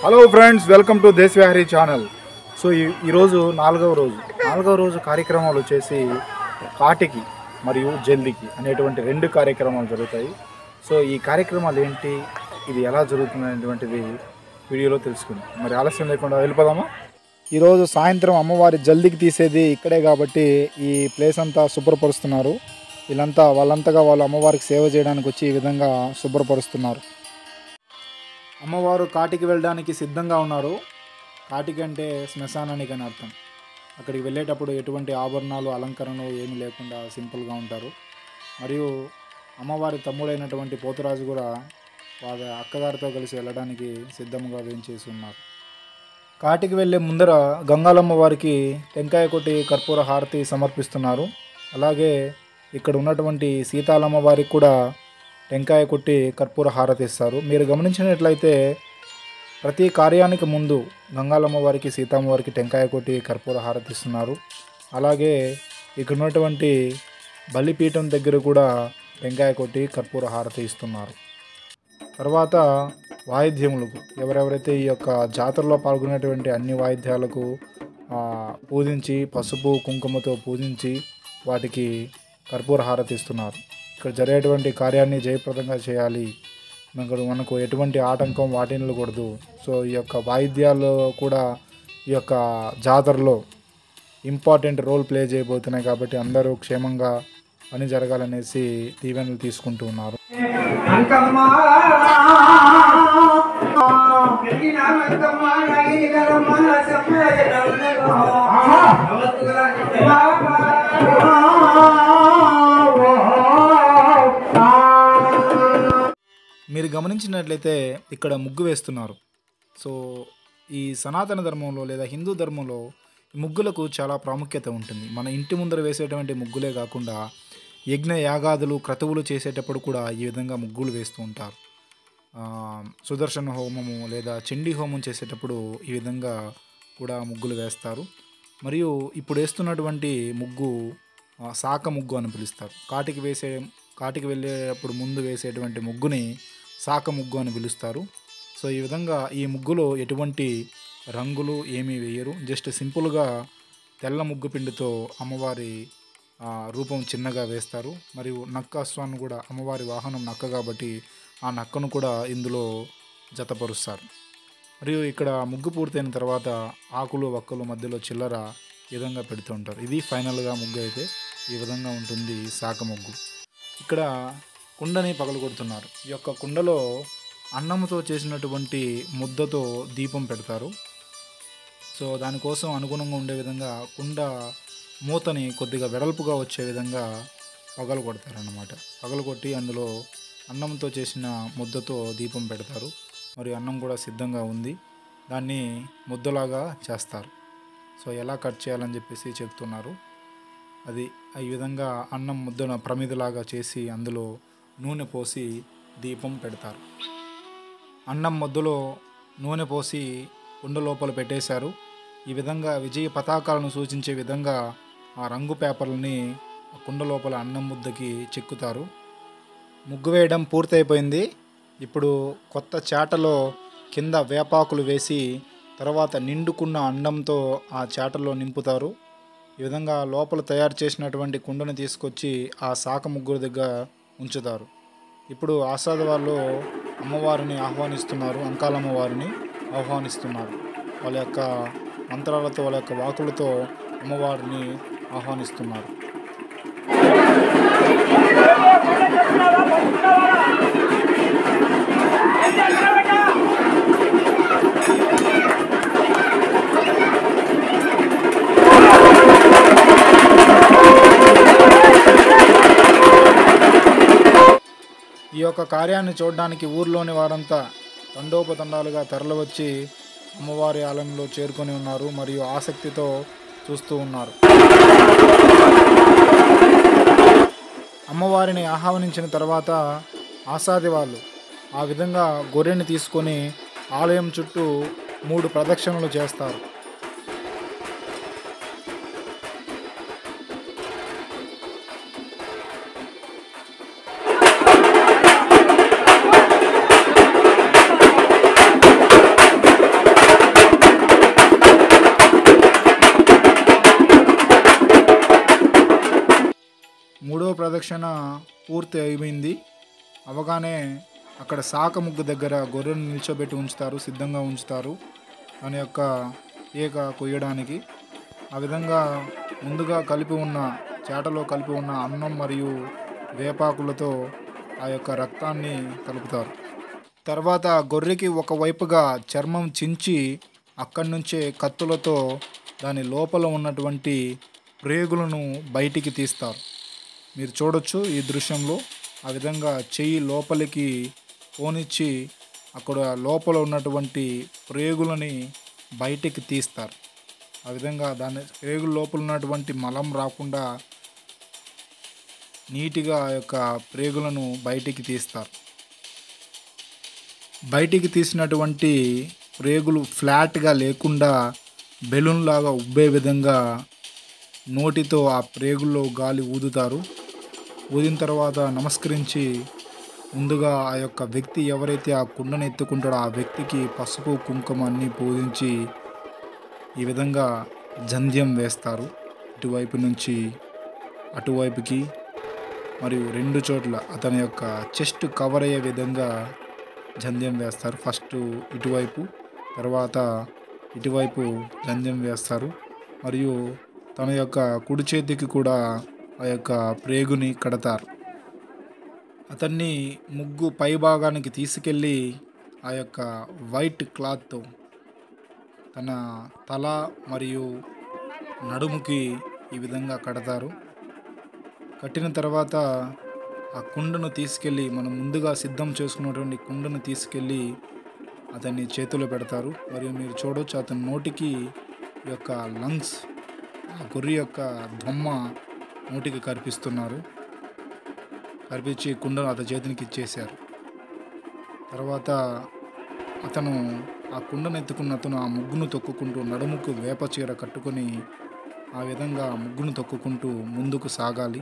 hello friends welcome to Deshavihari channel so ఈ ఈరోజు నాలుగవ రోజు నాలుగవ రోజు కార్యక్రమాలు వచ్చేసి కాటికి మరియు జల్దికి అనేటువంటి రెండు కార్యక్రమాలు జరుగుతాయి సో ఈ కార్యక్రమాలు ఏంటి ఇది ఎలా జరుగుతుంది అనేటువంటిది వీడియోలో తెలుసుకుందాం మరి ఆలస్యం లేకుండా వెళ్ళిపోదామా ఈరోజు సాయంత్రం అమ్మవారి జల్దికి తీసేది ఇక్కడే కాబట్టి ఈ ప్లేస్ అంతా శుభ్రపరుస్తున్నారు వీళ్ళంతా వాళ్ళంతగా వాళ్ళు అమ్మవారికి సేవ చేయడానికి వచ్చి ఈ విధంగా శుభ్రపరుస్తున్నారు అమ్మవారు కాటికి వెళ్ళడానికి సిద్ధంగా ఉన్నారు కాటికి అంటే శ్మశానానికి అని అర్థం అక్కడికి వెళ్ళేటప్పుడు ఎటువంటి ఆభరణాలు అలంకరణలు ఏమీ లేకుండా సింపుల్గా ఉంటారు మరియు అమ్మవారి తమ్ముడైనటువంటి పోతురాజు కూడా వాళ్ళ అక్కగారితో కలిసి వెళ్ళడానికి సిద్ధంగా వేయించేసి ఉన్నారు కాటికి వెళ్ళే ముందర గంగాలమ్మ వారికి టెంకాయ కొట్టి కర్పూర హారతి సమర్పిస్తున్నారు అలాగే ఇక్కడ ఉన్నటువంటి సీతాలమ్మ వారికి కూడా టెంకాయ కొట్టి కర్పూర హారతి ఇస్తారు మీరు గమనించినట్లయితే ప్రతి కార్యానికి ముందు గంగాలమ్మ వారికి సీతమ్మ వారికి టెంకాయ కొట్టి కర్పూర హారతి ఇస్తున్నారు అలాగే ఇక్కడ ఉన్నటువంటి బలిపీఠం దగ్గర కూడా టెంకాయ కొట్టి కర్పూర హారతి ఇస్తున్నారు తర్వాత వాయిద్యములకు ఎవరెవరైతే ఈ యొక్క జాతరలో పాల్గొనేటువంటి అన్ని వాయిద్యాలకు ఆ, పూజించి పసుపు కుంకుమతో పూజించి వాటికి కర్పూర హారతి ఇస్తున్నారు ఇక్కడ జరిగేటువంటి కార్యాన్ని జయప్రదంగా చేయాలి మనకు మనకు ఎటువంటి ఆటంకం వాటిల్లకూడదు సో ఈ యొక్క వాయిద్యాలు కూడా ఈ యొక్క జాతరలో ఇంపార్టెంట్ రోల్ ప్లే చేయబోతున్నాయి కాబట్టి అందరూ క్షేమంగా పని జరగాలనేసి దీవెనలు తీసుకుంటూ ఉన్నారు అంకమ్మ పెరిగిన అంకమ్మ నగిని గరమ్మ మీరు గమనించినట్లయితే ఇక్కడ ముగ్గు వేస్తున్నారు సో ఈ సనాతన ధర్మంలో లేదా హిందూ ధర్మంలో ఈ ముగ్గులకు చాలా ప్రాముఖ్యత ఉంటుంది మన ఇంటి ముందర వేసేటువంటి ముగ్గులే కాకుండా యజ్ఞ యాగాదులు క్రతువులు చేసేటప్పుడు కూడా ఈ విధంగా ముగ్గులు వేస్తూ ఉంటారు ఆ, సుదర్శన హోమము లేదా చండీ హోమం చేసేటప్పుడు ఈ విధంగా కూడా ముగ్గులు వేస్తారు మరియు ఇప్పుడు వేస్తున్నటువంటి ముగ్గు ఆ, సాక ముగ్గు అని పిలుస్తారు కాటికి వేసే కాటికి వెళ్ళేటప్పుడు ముందు వేసేటువంటి ముగ్గుని సాక ముగ్గు అని పిలుస్తారు సో ఈ విధంగా ఈ ముగ్గులో ఎటువంటి రంగులు ఏమీ వేయరు జస్ట్ సింపుల్గా తెల్ల ముగ్గు పిండితో అమ్మవారి ఆ, రూపం చిన్నగా వేస్తారు మరియు నక్క అశ్వాన్ని కూడా అమ్మవారి వాహనం నక్క కాబట్టి ఆ నక్కను కూడా ఇందులో జతపరుస్తారు మరియు ఇక్కడ ముగ్గు పూర్తయిన తర్వాత ఆకులు వక్కలు మధ్యలో చిల్లర ఈ విధంగా పెడుతూ ఉంటారు ఇది ఫైనల్గా ముగ్గు అయితే ఈ విధంగా ఉంటుంది శాఖ ముగ్గు ఇక్కడ కుండని పగలగొడుతున్నారు ఈ యొక్క కుండలో అన్నంతో చేసినటువంటి ముద్దతో దీపం పెడతారు సో దానికోసం అనుగుణంగా ఉండే విధంగా కుండ మూతని కొద్దిగా వెడల్పుగా వచ్చే విధంగా పగలు కొడతారన్నమాట పగలు కొట్టి అందులో అన్నంతో చేసిన ముద్దతో దీపం పెడతారు మరియు అన్నం కూడా సిద్ధంగా ఉంది దాన్ని ముద్దలాగా చేస్తారు సో ఎలా కట్ చేయాలని చెప్పేసి చెప్తున్నారు అది ఈ విధంగా అన్నం ముద్దన ప్రమిదలాగా చేసి అందులో నూనె పోసి దీపం పెడతారు అన్నం ముద్దలో నూనె పోసి కుండ లోపల పెట్టేశారు ఈ విధంగా విజయ పతాకాలను సూచించే విధంగా ఆ రంగు పేపర్లని ఆ కుండ లోపల అన్నం ముద్దకి చెక్కుతారు ముగ్గు వేయడం పూర్తయిపోయింది ఇప్పుడు కొత్త చాటలో కింద వేపాకులు వేసి తర్వాత నిండుకున్న అండంతో ఆ చాటలో నింపుతారు ఈ విధంగా లోపల తయారు చేసినటువంటి కుండను తీసుకొచ్చి ఆ శాఖ ముగ్గురు దగ్గర ఉంచుతారు ఇప్పుడు ఆసాద వాళ్ళు అమ్మవారిని ఆహ్వానిస్తున్నారు అంకాలమ్మవారిని ఆహ్వానిస్తున్నారు వాళ్ళ యొక్క మంత్రాలతో వాళ్ళ యొక్క వాకులతో అమ్మవారిని ఆహ్వానిస్తున్నారు ఈ యొక్క కార్యాన్ని చూడడానికి ఊర్లోని వారంతా తండోపతండాలుగా తరలివచ్చి అమ్మవారి ఆలయంలో చేరుకొని ఉన్నారు మరియు ఆసక్తితో చూస్తూ ఉన్నారు అమ్మవారిని ఆహ్వానించిన తర్వాత ఆసాది వాళ్ళు ఆ విధంగా గొర్రెని తీసుకొని ఆలయం చుట్టూ మూడు ప్రదక్షిణలు చేస్తారు ప్రదక్షిణ పూర్తి అయిపోయింది అవగానే అక్కడ శాఖ ముగ్గు దగ్గర గొర్రెను నిల్చోబెట్టి ఉంచుతారు సిద్ధంగా ఉంచుతారు దాని యొక్క ఈక కొయ్యడానికి ఆ విధంగా ముందుగా కలిపి ఉన్న చేటలో కలిపి ఉన్న అన్నం మరియు వేపాకులతో ఆ యొక్క రక్తాన్ని కలుపుతారు తర్వాత గొర్రెకి ఒకవైపుగా చర్మం చించి అక్కడి నుంచే కత్తులతో దాని లోపల ఉన్నటువంటి ప్రేగులను బయటికి తీస్తారు మీరు చూడొచ్చు ఈ దృశ్యంలో ఆ విధంగా చెయ్యి లోపలికి పోనిచ్చి అక్కడ లోపల ఉన్నటువంటి ప్రేగులని బయటికి తీస్తారు ఆ విధంగా దాని ప్రేగుల లోపల ఉన్నటువంటి మలం రాకుండా నీటిగా ఆ యొక్క ప్రేగులను బయటికి తీస్తారు బయటికి తీసినటువంటి ప్రేగులు ఫ్లాట్గా లేకుండా బెలూన్ లాగా ఉబ్బే విధంగా నోటితో ఆ ప్రేగుల్లో గాలి ఊదుతారు ఊదిన తర్వాత నమస్కరించి ముందుగా ఆ యొక్క వ్యక్తి ఎవరైతే ఆ కుండను ఎత్తుకుంటాడో ఆ వ్యక్తికి పసుపు కుంకుమ అన్నీ పూజించి ఈ విధంగా జంధ్యం వేస్తారు ఇటువైపు నుంచి అటువైపుకి మరియు రెండు చోట్ల అతని యొక్క చెస్ట్ కవర్ అయ్యే విధంగా జంధ్యం వేస్తారు ఫస్ట్ ఇటువైపు తర్వాత ఇటువైపు జంధ్యం వేస్తారు మరియు తన యొక్క కుడి చేతికి కూడా ఆ యొక్క ప్రేగుని కడతారు అతన్ని ముగ్గు పై భాగానికి తీసుకెళ్ళి ఆ యొక్క వైట్ క్లాత్తో తన తల మరియు నడుముకి ఈ విధంగా కడతారు కట్టిన తర్వాత ఆ కుండను తీసుకెళ్ళి మనం ముందుగా సిద్ధం చేసుకున్నటువంటి కుండను తీసుకెళ్ళి అతన్ని చేతిలో పెడతారు మరియు మీరు చూడవచ్చు అతని నోటికి ఈ యొక్క లంగ్స్ ఆ గొర్రె యొక్క దొమ్మ నోటికి కనిపిస్తున్నారు కనిపించి కుండను అతని చేతికి ఇచ్చేశారు తర్వాత అతను ఆ కుండను ఎత్తుకున్న అతను ఆ ముగ్గును తొక్కుకుంటూ నడుముకు వేప చీర కట్టుకొని ఆ విధంగా ముగ్గును తొక్కుకుంటూ ముందుకు సాగాలి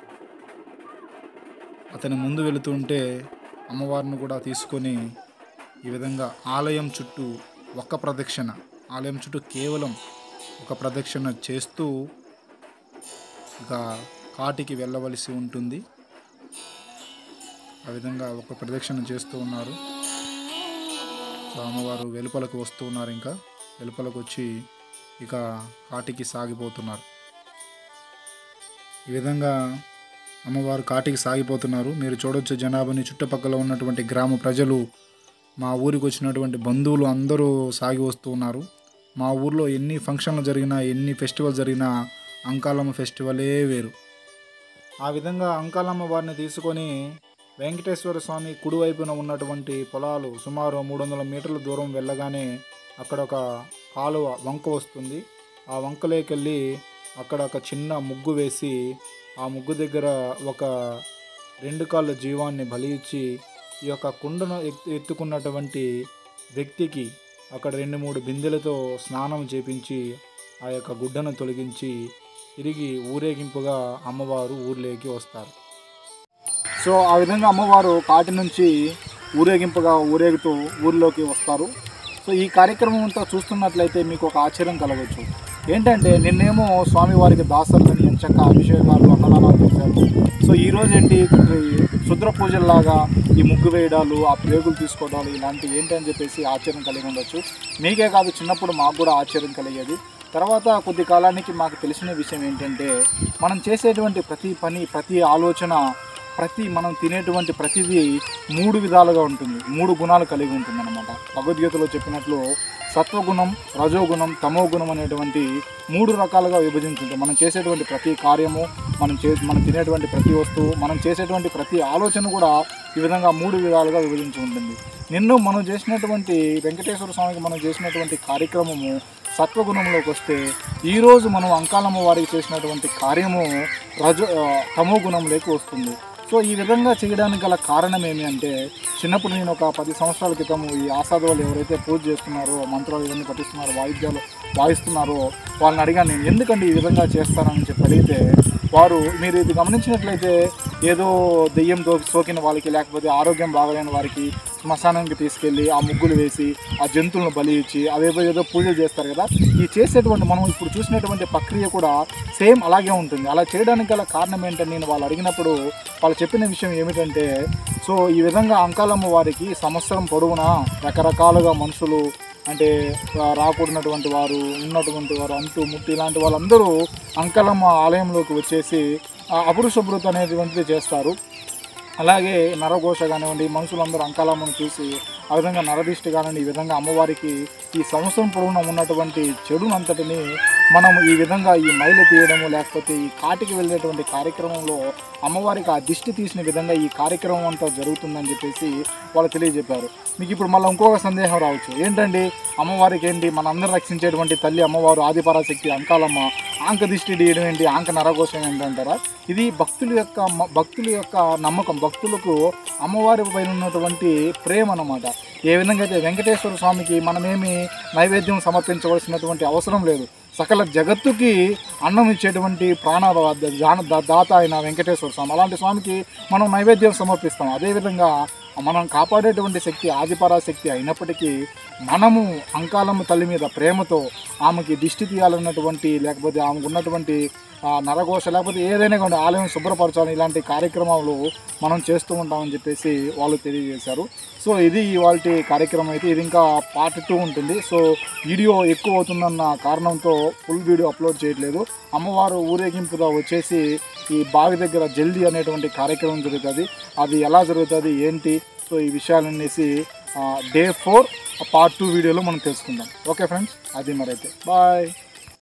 అతని ముందు వెళుతుంటే అమ్మవారిని కూడా తీసుకొని ఈ విధంగా ఆలయం చుట్టూ ఒక్క ప్రదక్షిణ ఆలయం చుట్టూ కేవలం ఒక ప్రదక్షిణ చేస్తూ ఇక కాటికి వెళ్ళవలసి ఉంటుంది ఆ విధంగా ఒక ప్రదక్షిణ చేస్తూ ఉన్నారు సో అమ్మవారు వెలుపలకు వస్తూ ఉన్నారు ఇంకా వెలుపలకు వచ్చి ఇక కాటికి సాగిపోతున్నారు ఈ విధంగా అమ్మవారు కాటికి సాగిపోతున్నారు మీరు చూడొచ్చు జనాభాని చుట్టుపక్కల ఉన్నటువంటి గ్రామ ప్రజలు మా ఊరికి వచ్చినటువంటి బంధువులు అందరూ సాగి వస్తూ ఉన్నారు మా ఊర్లో ఎన్ని ఫంక్షన్లు జరిగినా ఎన్ని ఫెస్టివల్ జరిగినా అంకాలమ్మ ఫెస్టివలే వేరు ఆ విధంగా అంకాలమ్మ వారిని తీసుకొని వెంకటేశ్వర స్వామి కుడివైపున ఉన్నటువంటి పొలాలు సుమారు మూడు వందల మీటర్ల దూరం వెళ్ళగానే అక్కడ ఒక కాలువ వంక వస్తుంది ఆ వంకలోకెళ్ళి అక్కడ ఒక చిన్న ముగ్గు వేసి ఆ ముగ్గు దగ్గర ఒక రెండు కాళ్ళ జీవాన్ని బలి ఇచ్చి ఈ యొక్క కుండను ఎత్తు ఎత్తుకున్నటువంటి వ్యక్తికి అక్కడ రెండు మూడు బిందెలతో స్నానం చేపించి ఆ యొక్క గుడ్డను తొలగించి తిరిగి ఊరేగింపుగా అమ్మవారు ఊర్లోకి వస్తారు సో ఆ విధంగా అమ్మవారు కాటి నుంచి ఊరేగింపుగా ఊరేగుతూ ఊర్లోకి వస్తారు సో ఈ కార్యక్రమం అంతా చూస్తున్నట్లయితే మీకు ఒక ఆశ్చర్యం కలగవచ్చు ఏంటంటే నిన్నేమో స్వామివారికి దాసరులని ఎంచక్క అభిషేకాలు అన్నదానాలు చేశారు సో ఈ రోజు ఏంటి శుద్ర పూజల్లాగా ఈ ముగ్గు వేయడాలు ఆ ప్రేగులు తీసుకోవడాలు ఇలాంటివి ఏంటి అని చెప్పేసి ఆశ్చర్యం కలిగి ఉండొచ్చు మీకే కాదు చిన్నప్పుడు మాకు కూడా ఆశ్చర్యం కలిగేది తర్వాత కొద్ది కాలానికి మాకు తెలిసిన విషయం ఏంటంటే మనం చేసేటువంటి ప్రతి పని ప్రతి ఆలోచన ప్రతి మనం తినేటువంటి ప్రతిదీ మూడు విధాలుగా ఉంటుంది మూడు గుణాలు కలిగి ఉంటుంది అనమాట భగవద్గీతలో చెప్పినట్లు సత్వగుణం రజోగుణం తమో గుణం అనేటువంటి మూడు రకాలుగా విభజించుంటాయి మనం చేసేటువంటి ప్రతి కార్యము మనం చే మనం తినేటువంటి ప్రతి వస్తువు మనం చేసేటువంటి ప్రతి ఆలోచన కూడా ఈ విధంగా మూడు విధాలుగా విభజించి ఉంటుంది నిన్ను మనం చేసినటువంటి వెంకటేశ్వర స్వామికి మనం చేసినటువంటి కార్యక్రమము సత్వగుణంలోకి వస్తే ఈరోజు మనం అంకాలమ్మ వారికి చేసినటువంటి కార్యము రజ ఆ, తమో గుణంలోకి వస్తుంది సో ఈ విధంగా చేయడానికి గల కారణం ఏమి అంటే చిన్నప్పుడు నేను ఒక పది సంవత్సరాల క్రితం ఈ ఆసాద వాళ్ళు ఎవరైతే పూజ చేస్తున్నారో మంత్రాలు ఇవన్నీ పఠిస్తున్నారో వాయిద్యాలు వాయిస్తున్నారో వాళ్ళని అడిగాను నేను ఎందుకండి ఈ విధంగా చేస్తారని చెప్పి అడిగితే వారు మీరు ఇది గమనించినట్లయితే ఏదో దెయ్యం దో సోకిన వాళ్ళకి లేకపోతే ఆరోగ్యం బాగలేని వారికి శ్మశానానికి తీసుకెళ్ళి ఆ ముగ్గులు వేసి ఆ జంతువులను బలి ఇచ్చి అవేవో ఏదో పూజలు చేస్తారు కదా ఈ చేసేటువంటి మనం ఇప్పుడు చూసినటువంటి ప్రక్రియ కూడా సేమ్ అలాగే ఉంటుంది అలా చేయడానికి గల కారణం ఏంటని నేను వాళ్ళు అడిగినప్పుడు వాళ్ళు చెప్పిన విషయం ఏమిటంటే సో ఈ విధంగా అంకాలమ్మ వారికి సంవత్సరం పొడవునా రకరకాలుగా మనుషులు అంటే ఆ, రాకూడనటువంటి వారు ఉన్నటువంటి వారు అంటూ ముట్టి ఇలాంటి వాళ్ళందరూ అంకలమ్మ ఆలయంలోకి వచ్చేసి ఆ, అపరిశుభ్రత అనేటువంటిది చేస్తారు అలాగే నరఘోష కానివ్వండి మనుషులందరూ అంకాలమ్మను చూసి ఆ విధంగా నరదిష్టి కానివ్వండి ఈ విధంగా అమ్మవారికి ఈ సంవత్సరం పొడవునా ఉన్నటువంటి చెడునంతటిని మనం ఈ విధంగా ఈ మైలు తీయడము లేకపోతే ఈ కాటికి వెళ్ళేటువంటి కార్యక్రమంలో అమ్మవారికి ఆ దిష్టి తీసిన విధంగా ఈ కార్యక్రమం అంతా జరుగుతుందని చెప్పేసి వాళ్ళు తెలియజెప్పారు మీకు ఇప్పుడు మళ్ళీ ఇంకొక సందేహం రావచ్చు ఏంటండి అమ్మవారికి ఏంటి మనందరం రక్షించేటువంటి తల్లి అమ్మవారు ఆదిపరాశక్తి అంకాలమ్మ ఆంక దిష్టి తీయడం ఏంటి ఆంక నరకోశం ఏంటంటారా ఇది భక్తుల యొక్క మ- భక్తుల యొక్క నమ్మకం భక్తులకు అమ్మవారి పైన ఉన్నటువంటి ప్రేమ అన్నమాట ఏ విధంగా అయితే వెంకటేశ్వర స్వామికి మనమేమి నైవేద్యం సమర్పించవలసినటువంటి అవసరం లేదు సకల జగత్తుకి అన్నం ఇచ్చేటువంటి ప్రాణ దాన దా- దాత అయిన వెంకటేశ్వర స్వామి అలాంటి స్వామికి మనం నైవేద్యం సమర్పిస్తాం అదేవిధంగా మనం కాపాడేటువంటి శక్తి ఆదిపరాశక్తి అయినప్పటికీ మనము అంకాలమ్మ తల్లి మీద ప్రేమతో ఆమెకి దిష్టి తీయాలన్నటువంటి లేకపోతే ఆమెకు ఉన్నటువంటి ఆ, నరఘోష లేకపోతే ఏదైనా కానీ ఆలయం శుభ్రపరచాలని ఇలాంటి కార్యక్రమాలు మనం చేస్తూ ఉంటామని చెప్పేసి వాళ్ళు తెలియజేశారు సో ఇది ఇవాళ కార్యక్రమం అయితే ఇది ఇంకా పార్ట్ టూ ఉంటుంది సో వీడియో ఎక్కువ అవుతుందన్న కారణంతో ఫుల్ వీడియో అప్లోడ్ చేయట్లేదు అమ్మవారు ఊరేగింపుగా వచ్చేసి ఈ బావి దగ్గర జల్దీ అనేటువంటి కార్యక్రమం జరుగుతుంది అది ఎలా జరుగుతుంది ఏంటి సో ఈ విషయాలనేసి డే ఫోర్ పార్ట్ టూ వీడియోలో మనం తెలుసుకుందాం ఓకే ఫ్రెండ్స్ అది మరైతే బాయ్